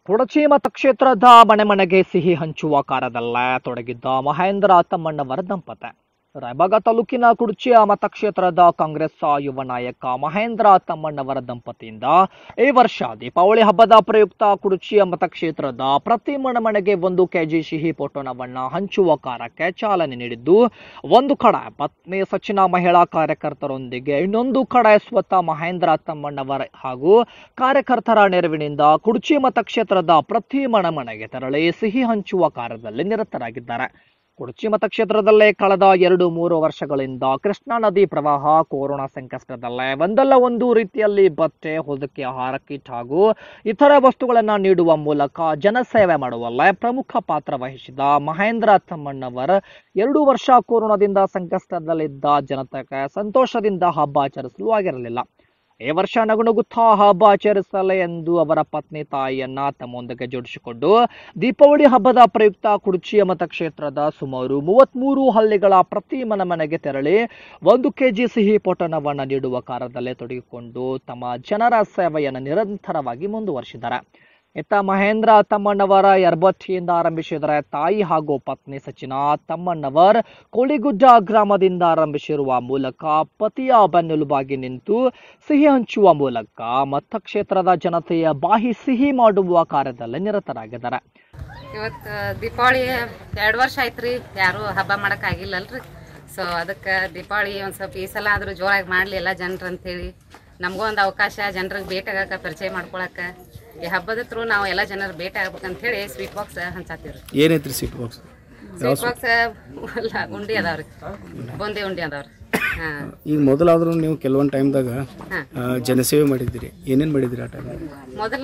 ಕೊಡಚಿ ಮತಕ್ಷೇತ್ರದ ಮನೆ ಮನೆಗೆ ಸಿಹಿ ಹಂಚುವ ಕಾರ್ಯದಲ್ಲೇ ತೊಡಗಿದ್ದ ಮಹೇಂದ್ರ ತಮ್ಮಣ್ಣವರ ದಂಪತಿ ರಾಯಬಾಗ ತಾಲೂಕಿನ ಕುಡಚಿಯ ಮತಕ್ಷೇತ್ರದ ಕಾಂಗ್ರೆಸ್ ಯುವ ನಾಯಕ ಮಹೇಂದ್ರ ತಮ್ಮಣ್ಣವರ ದಂಪತಿಯಿಂದ ಈ ವರ್ಷ ದೀಪಾವಳಿ ಹಬ್ಬದ ಪ್ರಯುಕ್ತ ಕುಡಚಿಯ ಮತಕ್ಷೇತ್ರದ ಪ್ರತಿ ಮನೆ ಮನೆಗೆ ಒಂದು ಕೆಜಿ ಸಿಹಿ ಪೊಟ್ಟಣವನ್ನ ಹಂಚುವ ಕಾರ್ಯಕ್ಕೆ ಚಾಲನೆ ನೀಡಿದ್ದು ಒಂದು ಕಡೆ ಪತ್ನಿ ಸಚಿನ ಮಹಿಳಾ ಕಾರ್ಯಕರ್ತರೊಂದಿಗೆ ಇನ್ನೊಂದು ಕಡೆ ಸ್ವತಃ ಮಹೇಂದ್ರ ತಮ್ಮಣ್ಣವರ ಹಾಗೂ ಕಾರ್ಯಕರ್ತರ ನೆರವಿನಿಂದ ಕುಡ್ಚಿ ಮತಕ್ಷೇತ್ರದ ಪ್ರತಿ ಮನೆ ಮನೆಗೆ ತೆರಳಿ ಸಿಹಿ ಹಂಚುವ ಕಾರ್ಯದಲ್ಲಿ ನಿರತರಾಗಿದ್ದಾರೆ ಕುಡ್ಚಿ ಮತಕ್ಷೇತ್ರದಲ್ಲೇ ಕಳೆದ ಎರಡು ಮೂರು ವರ್ಷಗಳಿಂದ ಕೃಷ್ಣಾ ನದಿ ಪ್ರವಾಹ ಕೊರೋನಾ ಸಂಕಷ್ಟದಲ್ಲೇ ಒಂದಲ್ಲ ಒಂದು ರೀತಿಯಲ್ಲಿ ಬಟ್ಟೆ ಹೊದಿಕೆ ಆಹಾರ ಕಿಟ್ ಹಾಗೂ ಇತರೆ ವಸ್ತುಗಳನ್ನು ನೀಡುವ ಮೂಲಕ ಜನಸೇವೆ ಮಾಡುವಲ್ಲೇ ಪ್ರಮುಖ ಪಾತ್ರ ವಹಿಸಿದ ಮಹೇಂದ್ರ ತಮ್ಮಣ್ಣವರ್ ಎರಡು ವರ್ಷ ಕೊರೋನಾದಿಂದ ಸಂಕಷ್ಟದಲ್ಲಿದ್ದ ಜನತೆಗೆ ಸಂತೋಷದಿಂದ ಹಬ್ಬ ಆಚರಿಸಲು ಆಗಿರಲಿಲ್ಲ ಈ ವರ್ಷ ನಗುನಗುತ್ತಾ ಹಬ್ಬ ಆಚರಿಸಲೆ ಎಂದು ಅವರ ಪತ್ನಿ ತಾಯಿಯನ್ನ ತಮ್ಮೊಂದಿಗೆ ಜೋಡಿಸಿಕೊಂಡು ದೀಪಾವಳಿ ಹಬ್ಬದ ಪ್ರಯುಕ್ತ ಕುಡ್ಚಿಯ ಮತಕ್ಷೇತ್ರದ ಸುಮಾರು ಮೂವತ್ಮೂರು ಹಳ್ಳಿಗಳ ಪ್ರತಿ ಮನೆ ಮನೆಗೆ ತೆರಳಿ ಒಂದು ಕೆಜಿ ಸಿಹಿ ಪೊಟ್ಟಣವನ್ನು ನೀಡುವ ಕಾರ್ಯದಲ್ಲೇ ತೊಡಗಿಕೊಂಡು ತಮ್ಮ ಜನರ ಸೇವೆಯನ್ನು ನಿರಂತರವಾಗಿ ಮುಂದುವರಿಸಿದ್ದಾರೆ ಇತ್ತ ಮಹೇಂದ್ರ ತಮ್ಮಣ್ಣವರ ಯರ್ಬಟ್ಟಿಯಿಂದ ಆರಂಭಿಸಿದರೆ ತಾಯಿ ಹಾಗೂ ಪತ್ನಿ ಸಚಿನ ತಮ್ಮಣ್ಣವರ್ ಕೋಳಿಗುಡ್ಡ ಗ್ರಾಮದಿಂದ ಆರಂಭಿಸಿರುವ ಮೂಲಕ ಪತಿಯ ಬೆನ್ನೆಲುಬಾಗಿ ನಿಂತು ಸಿಹಿ ಹಂಚುವ ಮೂಲಕ ಮತಕ್ಷೇತ್ರದ ಜನತೆಯ ಬಾಯಿ ಸಿಹಿ ಮಾಡುವ ಕಾರ್ಯದಲ್ಲಿ ನಿರತರಾಗಿದ್ದಾರೆ ಇವತ್ತು ದೀಪಾವಳಿ ಎರಡು ವರ್ಷ ಆಯ್ತು ರೀ ಯಾರೂ ಹಬ್ಬ ಮಾಡೋಕ್ಕಾಗಿಲ್ಲಲ್ರಿ ಸೊ ಅದಕ್ಕೆ ದೀಪಾವಳಿ ಒಂದು ಸ್ವಲ್ಪ ಈ ಸಲ ಆದರೂ ಜೋರಾಗಿ ಮಾಡಲಿ ಎಲ್ಲ ಜನರು ಅಂತೇಳಿ ನಮಗೂ ಒಂದು ಅವಕಾಶ ಜನರಿಗೆ ಭೇಟಿ ಆಗಕ್ಕೆ ಪರಿಚಯ ಮಾಡ್ಕೊಳಕ್ಕೆ ಈ ಹಬ್ಬದ ಥ್ರೂ ನಾವು ಎಲ್ಲ ಜನರು ಭೇಟಿ ಆಗ್ಬೇಕಂತೇಳಿ ಸ್ವೀಟ್ ಬಾಕ್ಸ್ ಹಂಚಾತೀವಿ ರೀ ಏನೈತ್ರಿ ಸೀಟ್ ಬಾಕ್ಸ್ ಸ್ವೀಟ್ ಬಾಕ್ಸ್ ಅಲ್ಲ ಉಂಡಿ ಅದಾವ್ರಿ ಬೂಂದಿ ಉಂಡಿ ಅದಾವ್ರಿ ಹಾಂ ಈಗ ಮೊದಲಾದ್ರೂ ನೀವು ಕೆಲವೊಂದು ಟೈಮ್ದಾಗ ಹಾಂ ಜನಸೇವೆ ಮಾಡಿದ್ದೀರಿ ಏನೇನು ಮಾಡಿದ್ದೀರಿ ಆ ಟೈಮ್ ಮೊದಲ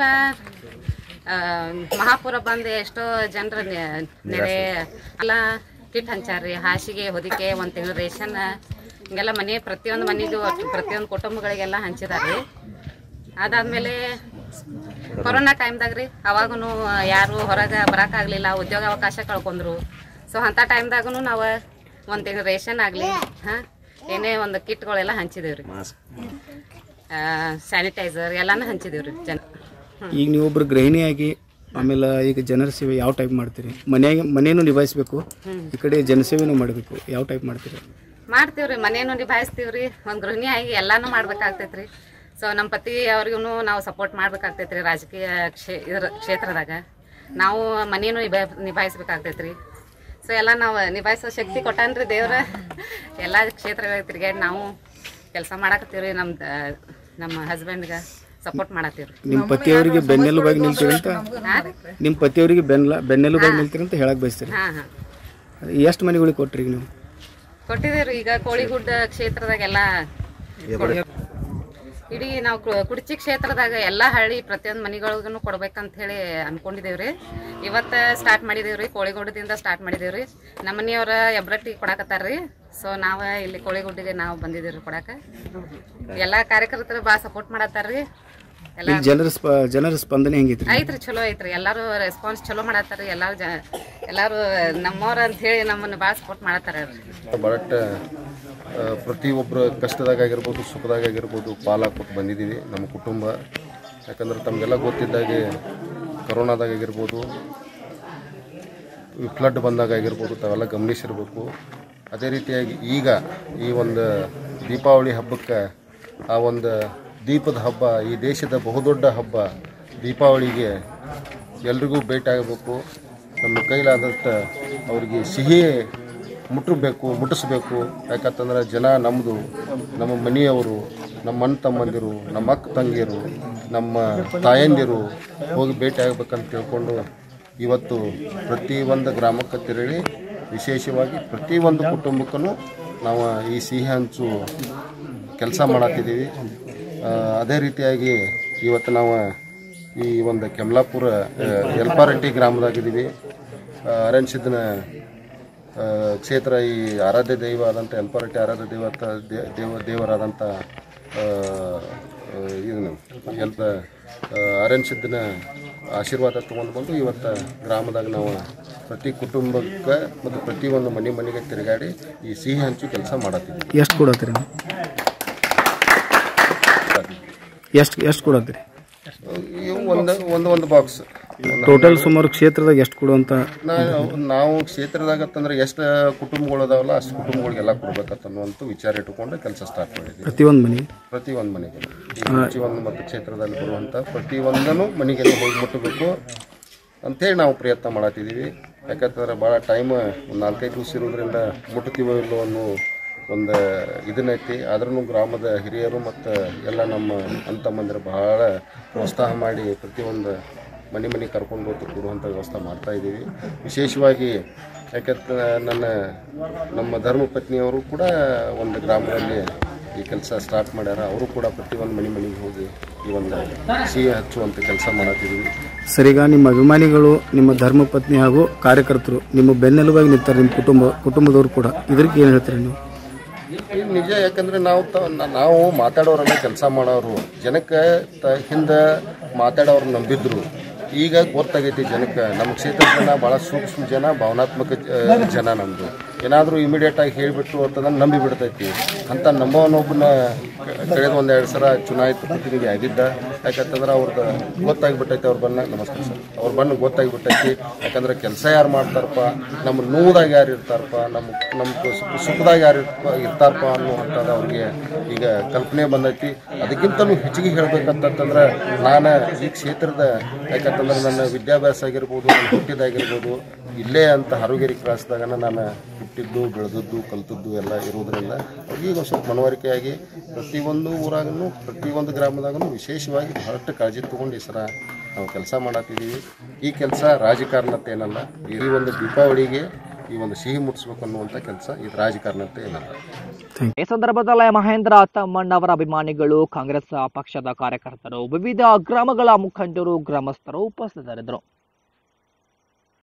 ಆ, ಮಹಾಪುರ ಬಂದು ಎಷ್ಟೋ ಜನರ ನೆರೆ ಎಲ್ಲ ಕಿಟ್ ಹಂಚಾರ್ರಿ ಹಾಸಿಗೆ ಹೊದಿಕೆ ಒಂದು ತಿಂಗಳು ರೇಷನ್ ಹಿಂಗೆಲ್ಲ ಮನೆ ಪ್ರತಿಯೊಂದು ಮನೆಗೂ ಪ್ರತಿಯೊಂದು ಕುಟುಂಬಗಳಿಗೆಲ್ಲ ಹಂಚಿದಾರ್ರಿ ಅದಾದಮೇಲೆ ಕೊರೋನಾ ಟೈಮ್ದಾಗ ರೀ ಅವಾಗೂ ಯಾರು ಹೊರಗೆ ಬರೋಕ್ಕಾಗಲಿಲ್ಲ ಉದ್ಯೋಗ ಅವಕಾಶ ಕಳ್ಕೊಂಡ್ರು ಸೊ ಅಂಥ ಟೈಮ್ದಾಗೂ ನಾವು ಒಂದು ತಿಂಗಳು ರೇಷನ್ ಆಗಲಿ ಹಾಂ ಏನೇ ಒಂದು ಕಿಟ್ಗಳೆಲ್ಲ ಹಂಚಿದೇವ್ರಿ ಸ್ಯಾನಿಟೈಸರ್ ಎಲ್ಲನೂ ಹಂಚಿದೇವ್ರಿ ಜನ ಈಗ ನೀವೊಬ್ರು ಗೃಹಿಣಿಯಾಗಿ ಆಮೇಲೆ ಈಗ ಜನರ ಸೇವೆ ಯಾವ ಟೈಪ್ ಮಾಡ್ತೀರಿ ಮನೆಯಾಗ ಮನೇನು ನಿಭಾಯಿಸ್ಬೇಕು ಈ ಕಡೆ ಜನಸೇವೆನೂ ಮಾಡಬೇಕು ಯಾವ ಟೈಪ್ ಮಾಡ್ತೀರಿ ಮಾಡ್ತೀವ್ರಿ ಮನೇನು ನಿಭಾಯಿಸ್ತೀವ್ರಿ ಒಂದು ಗೃಹಿಣಿ ಆಗಿ ಎಲ್ಲಾನು ಮಾಡ್ಬೇಕಾಗ್ತೈತ್ರಿ ಸೊ ನಮ್ಮ ಪತಿ ಅವ್ರಿಗೂ ನಾವು ಸಪೋರ್ಟ್ ಮಾಡ್ಬೇಕಾಗ್ತೈತ್ರಿ ರಾಜಕೀಯ ಕ್ಷೇ ಇದ್ರ ಕ್ಷೇತ್ರದಾಗ ನಾವು ಮನೇನು ನಿಭಾ ನಿಭಾಯಿಸ್ಬೇಕಾಗ್ತೈತ್ರಿ ಸೊ ಎಲ್ಲ ನಾವು ನಿಭಾಯಿಸೋ ಶಕ್ತಿ ಕೊಟ್ಟಾನ್ರಿ ದೇವ್ರ ಎಲ್ಲ ಕ್ಷೇತ್ರಗಳಿಗೆ ತಿರ್ಗಾಡಿ ನಾವು ಕೆಲಸ ಮಾಡಾಕತ್ತೀವ್ರಿ ನಮ್ದು ನಮ್ಮ ಹಸ್ಬೆಂಡ್ಗೆ ಸಪೋರ್ಟ್ ಮಾಡತ್ತೀವ್ರಿ ನಿಮ್ಮ ಪತಿಯವರಿಗೆ ಬೆನ್ನೆಲುಬಾಗಿ ನಿಲ್ತೀರಿ ಅಂತ ಹಾಂ ರೀ ನಿಮ್ಮ ಪತಿಯವರಿಗೆ ಬೆನ್ಲ ಬೆನ್ನೆಲುಬಾಗಿ ನಿಲ್ತೀರಿ ಅಂತ ಹೇಳಕ್ ಬಯಸ್ತೀರಿ ಹಾಂ ಹಾಂ ಎಷ್ಟು ಮನೆಗಳಿಗೆ ಕೊಟ್ರಿ ಈಗ ನೀವು ಕೊಟ್ಟಿದ್ದೀವ್ರಿ ಈಗ ಕೋಳಿಗುಡ್ಡ ಕ್ಷೇತ್ರದಾಗೆಲ್ಲ ಇಡೀ ನಾವು ಕು- ಕುಡ್ಚಿ ಕ್ಷೇತ್ರದಾಗ ಎಲ್ಲ ಹಳ್ಳಿ ಪ್ರತಿಯೊಂದು ಮನೆಗಳಿಗೂ ಕೊಡ್ಬೇಕಂತ ಹೇಳಿ ಅನ್ಕೊಂಡಿದೇವ್ರಿ ಇವತ್ತು ಸ್ಟಾರ್ಟ್ ಮಾಡಿದೇವ್ರಿ ಕೋಳಿಗುಡ್ಡದಿಂದ ಸ್ಟಾರ್ಟ್ ಮಾಡಿದೇವ್ರಿ ನಮ್ಮ ಮನೆಯವ್ರ ಎಬ್ರಟ್ಟಿ ಕೊಡಾಕತ್ತಾರ್ರಿ ಸೊ ನಾವು ಇಲ್ಲಿ ಕೋಳಿಗುಡ್ಡಿಗೆ ನಾವು ಬಂದಿದ್ದೀವ್ರಿ ಕೊಡಾಕ ಎಲ್ಲ ಕಾರ್ಯಕರ್ತರು ಭಾಳ ಸಪೋರ್ಟ್ ಮಾಡತ್ತಾರ್ರಿ ಎಲ್ಲ ಈಗ ಜನರ ಸ್ಪ ಜನರ ಸ್ಪಂದನೆ ಹೆಂಗೈತ್ರಿ ಐತ್ರಿ ಚಲೋ ಐತ್ರಿ ಎಲ್ಲಾರು ರೆಸ್ಪಾನ್ಸ್ ಚಲೋ ಮಾಡತ್ತಾರ್ರಿ ಎಲ್ಲಾರು ಜ ಎಲ್ಲಾರು ನಮ್ಮವ್ರ ಅಂತ ಹೇಳಿ ನಮ್ಮನ್ನ ಭಾಳ ಸಪೋರ್ಟ್ ಮಾಡತ್ತಾರ ಭಾಳಷ್ಟು ಪ್ರತಿಯೊಬ್ಬರ ಕಷ್ಟದಾಗ ಆಗಿರ್ಬೋದು ಸುಖದಾಗ ಆಗಿರ್ಬೋದು ಪಾಲಾಕೊಟ್ಟು ಬಂದಿದ್ದೀವಿ ನಮ್ಮ ಕುಟುಂಬ ಯಾಕಂದ್ರೆ ತಮಗೆಲ್ಲ ಗೊತ್ತಿದ್ದಾಗೆ ಕರೋನಾದಾಗ ಆಗಿರ್ಬೋದು ಈ ಫ್ಲಡ್ ಬಂದಾಗ ಆಗಿರ್ಬೋದು ತಾವೆಲ್ಲ ಗಮನಿಸಿರ್ಬೇಕು ಅದೇ ರೀತಿಯಾಗಿ ಈಗ ಈ ಒಂದು ದೀಪಾವಳಿ ಹಬ್ಬಕ್ಕೆ ಆ ಒಂದು ದೀಪದ ಹಬ್ಬ ಈ ದೇಶದ ಬಹುದೊಡ್ಡ ಹಬ್ಬ ದೀಪಾವಳಿಗೆ ಎಲ್ರಿಗೂ ಭೇಟಿ ಆಗಬೇಕು ನಮ್ಮ ಕೈಲಾದಷ್ಟು ಅವರಿಗೆ ಸಿಹಿ ಮುಟ್ಟಬೇಕು ಮುಟ್ಟಿಸ್ಬೇಕು ಯಾಕಂತಂದ್ರೆ ಜನ ನಮ್ಮದು ನಮ್ಮ ಮನೆಯವರು ನಮ್ಮ ಅಣ್ಣ ತಮ್ಮಂದಿರು ನಮ್ಮ ಅಕ್ಕ ತಂಗಿಯರು ನಮ್ಮ ತಾಯಂದಿರು ಹೋಗಿ ಭೇಟಿ ಆಗ್ಬೇಕಂತ ತಿಳ್ಕೊಂಡು ಇವತ್ತು ಪ್ರತಿ ಒಂದು ಗ್ರಾಮಕ್ಕೆ ತೆರಳಿ ವಿಶೇಷವಾಗಿ ಪ್ರತಿ ಒಂದು ಕುಟುಂಬಕ್ಕೂ ನಾವು ಈ ಸಿಹಿ ಹಂಚು ಕೆಲಸ ಮಾಡತ್ತಿದ್ದೀವಿ ಆ, ಅದೇ ರೀತಿಯಾಗಿ ಇವತ್ತು ನಾವು ಈ ಒಂದು ಕೆಮ್ಲಾಪುರ ಆ, ಯಲ್ಪಾರಟ್ಟಿ ಗ್ರಾಮದಾಗಿದ್ದೀವಿ ಅರಣ್ಯ ಸಿದ್ದನ ಆ, ಕ್ಷೇತ್ರ ಈ ಆರಾಧ್ಯ ದೈವ ಆದಂಥ ಯಲ್ಪಾರಟ್ಟಿ ಆರಾಧ್ಯ ದೈವ ಅಂತ ದೇ- ದೇವ ದೇವರಾದಂಥ ಆ, ಆ, ಇದನ್ನು ಎಲ್ಪ ಅರಣ್ಯ ಸಿದ್ದನ ಆಶೀರ್ವಾದ ತೊಗೊಂಡು ಬಂದು ಇವತ್ತು ಗ್ರಾಮದಾಗ ನಾವು ಪ್ರತಿ ಕುಟುಂಬಕ್ಕೆ ಮತ್ತು ಪ್ರತಿಯೊಂದು ಮನೆ ಮನೆಗೆ ತಿರುಗಾಡಿ ಈ ಸಿಹಿ ಹಂಚು ಕೆಲಸ ಮಾಡತ್ತೀವಿ ಎಷ್ಟು ಕೊಡತ್ತೀರಿ ನೀವು ಎಷ್ಟು ಎಷ್ಟು ಕೊಡತ್ತೀರಿ ಇವು ಒಂದು ಒಂದು ಒಂದು ಬಾಕ್ಸ್ ಟೋಟಲ್ ಸುಮಾರು ಕ್ಷೇತ್ರದಾಗ ಎಷ್ಟು ಕೊಡುವಂತ ನಾವು ನಾವು ಕ್ಷೇತ್ರದಾಗತ್ತಂದ್ರೆ ಎಷ್ಟು ಕುಟುಂಬಗಳು ಅದಾವಲ್ಲ ಅಷ್ಟು ಕುಟುಂಬಗಳಿಗೆಲ್ಲ ಕೊಡ್ಬೇಕಂತ ಅನ್ನುವಂಥ ವಿಚಾರ ಇಟ್ಟುಕೊಂಡು ಕೆಲಸ ಸ್ಟಾರ್ಟ್ ಮಾಡಿದ್ವಿ ಪ್ರತಿಯೊಂದು ಮನೆ ಪ್ರತಿ ಒಂದು ಮನೆಗೆ ಈ ಒಂದು ಮತ್ತು ಕ್ಷೇತ್ರದಲ್ಲಿ ಬರುವಂಥ ಪ್ರತಿ ಒಂದನ್ನು ಮನೆಗೆಲ್ಲ ಹೋಗಿ ಮುಟ್ಟಬೇಕು ಅಂಥೇಳಿ ನಾವು ಪ್ರಯತ್ನ ಮಾಡತ್ತಿದ್ದೀವಿ ಯಾಕಂತಂದ್ರೆ ಭಾಳ ಟೈಮ್ ಒಂದು ನಾಲ್ಕೈದು ದಿವಸ ಇರೋದ್ರಿಂದ ಮುಟ್ತೀವೋ ಇಲ್ಲೋ ಅನ್ನೋ ಒಂದು ಇದನ್ನೈತಿ ಆದ್ರೂ ಗ್ರಾಮದ ಹಿರಿಯರು ಮತ್ತು ಎಲ್ಲ ನಮ್ಮ ಅಂತಮ್ಮಂದಿರು ಬಹಳ ಪ್ರೋತ್ಸಾಹ ಮಾಡಿ ಪ್ರತಿಯೊಂದು ಮನೆ ಮನೆ ಕರ್ಕೊಂಡು ಹೋಗಿ ಕೊಡುವಂಥ ವ್ಯವಸ್ಥೆ ಮಾಡ್ತಾ ಇದ್ದೀವಿ ವಿಶೇಷವಾಗಿ ಯಾಕಂದ್ರೆ ನನ್ನ ನಮ್ಮ ಧರ್ಮಪತ್ನಿಯವರು ಕೂಡ ಒಂದು ಗ್ರಾಮದಲ್ಲಿ ಈ ಕೆಲಸ ಸ್ಟಾರ್ಟ್ ಮಾಡ್ಯಾರ ಅವರು ಕೂಡ ಪ್ರತಿಯೊಂದು ಮನೆ ಮನೆಗೆ ಹೋಗಿ ಈ ಒಂದು ಸಿಹಿ ಹಚ್ಚುವಂಥ ಕೆಲಸ ಮಾಡತ್ತಿದ್ದೀವಿ ಸರ್ ಈಗ ನಿಮ್ಮ ಅಭಿಮಾನಿಗಳು ನಿಮ್ಮ ಧರ್ಮಪತ್ನಿ ಹಾಗೂ ಕಾರ್ಯಕರ್ತರು ನಿಮ್ಮ ಬೆನ್ನೆಲುಬಾಗಿ ನಿಂತಾರೆ ನಿಮ್ಮ ಕುಟುಂಬ ಕುಟುಂಬದವರು ಕೂಡ ಇದಕ್ಕೆ ಏನು ಹೇಳ್ತೀರಿ ನೀವು ಇದು ನಿಜ ಯಾಕಂದ್ರೆ ನಾವು ತ- ನ- ನಾವು ಮಾತಾಡೋರೆಲ್ಲ ಕೆಲಸ ಮಾಡೋರು ಜನಕ್ಕೆ ತ ಹಿಂದೆ ಮಾತಾಡೋರು ನಂಬಿದ್ರು ಈಗ ಗೊತ್ತಾಗೈತಿ ಜನಕ್ಕೆ ನಮ್ಮ ಕ್ಷೇತ್ರದ ಜನ ಭಾಳ ಸೂಕ್ಷ್ಮ ಜನ ಭಾವನಾತ್ಮಕ ಜ- ಜನ ನಮ್ಮದು ಏನಾದರೂ ಇಮಿಡಿಯೇಟ್ ಆಗಿ ಹೇಳಿಬಿಟ್ಟು ಅಂತಂದ್ರೆ ನಂಬಿ ಬಿಡ್ತೈತಿ ಅಂತ ನಂಬೋನೊಬ್ಬನ ಕಳೆದ ಒಂದೆರಡು ಸಲ ಚುನಾಯಿತ ಪ್ರತಿನಿಧಿ ಆಗಿದ್ದ ಯಾಕಂತಂದ್ರೆ ಅವ್ರದ್ದು ಗೊತ್ತಾಗ್ಬಿಟ್ಟೈತಿ ಅವ್ರ ಬಣ್ಣ ನಮಸ್ಕಾರ ಸರ್ ಅವ್ರ ಬಣ್ಣ ಗೊತ್ತಾಗ್ಬಿಟ್ಟೈತಿ ಯಾಕಂದ್ರೆ ಕೆಲಸ ಯಾರು ಮಾಡ್ತಾರಪ್ಪ ನಮ್ಮ ನೋವ್ದಾಗ ಯಾರು ಇರ್ತಾರಪ್ಪ ನಮ್ಮ ನಮ್ಮ ಸುಖ- ಸುಖದಾಗ ಯಾರು ಇರ್ಪ- ಇರ್ತಾರಪ್ಪ ಅನ್ನುವಂಥದ್ದು ಅವ್ರಿಗೆ ಈಗ ಕಲ್ಪನೆ ಬಂದೈತಿ ಅದಕ್ಕಿಂತಲೂ ಹೆಚ್ಚಿಗೆ ಹೇಳ್ಬೇಕಂತಂದ್ರೆ ನಾನು ಈ ಕ್ಷೇತ್ರದ ಯಾಕಂತಂದ್ರೆ ನನ್ನ ವಿದ್ಯಾಭ್ಯಾಸ ಆಗಿರ್ಬೋದು ನಾನು ಹುಟ್ಟಿದಾಗಿರ್ಬೋದು ಇಲ್ಲೇ ಅಂತ ಹರುಗೇರಿ ಕ್ರಾಸ್ದಾಗ ನಾನು ಹುಟ್ಟಿದ್ದು ಬೆಳೆದದ್ದು ಕಲ್ತದ್ದು ಎಲ್ಲ ಇರೋದ್ರಿಂದ ಅವ್ರಿಗೆ ಈಗ ಸ್ವಲ್ಪ ಮನವರಿಕೆಯಾಗಿ ಪ್ರತಿಯೊಂದು ಊರಾಗೂ ಪ್ರತಿಯೊಂದು ಗ್ರಾಮದಾಗೂ ವಿಶೇಷವಾಗಿ ಬಹಳಷ್ಟು ಕಾಳಜಿ ತಗೊಂಡು ಈ ಸರ ನಾವು ಕೆಲಸ ಮಾಡತ್ತಿದ್ದೀವಿ ಈ ಕೆಲಸ ರಾಜಕಾರಣತೆ ಏನಲ್ಲ ಈ ಒಂದು ದೀಪಾವಳಿಗೆ ಈ ಒಂದು ಸಿಹಿ ಮುಟ್ಟಿಸ್ಬೇಕು ಅನ್ನುವಂಥ ಕೆಲಸ ಇದು ರಾಜಕಾರಣತೆ ಏನಲ್ಲ ಈ ಸಂದರ್ಭದಲ್ಲಿ ಮಹೇಂದ್ರ ತಮ್ಮಣ್ಣವರ ಅಭಿಮಾನಿಗಳು ಕಾಂಗ್ರೆಸ್ ಪಕ್ಷದ ಕಾರ್ಯಕರ್ತರು ವಿವಿಧ ಗ್ರಾಮಗಳ ಮುಖಂಡರು ಗ್ರಾಮಸ್ಥರು ಉಪಸ್ಥಿತರಿದ್ದರು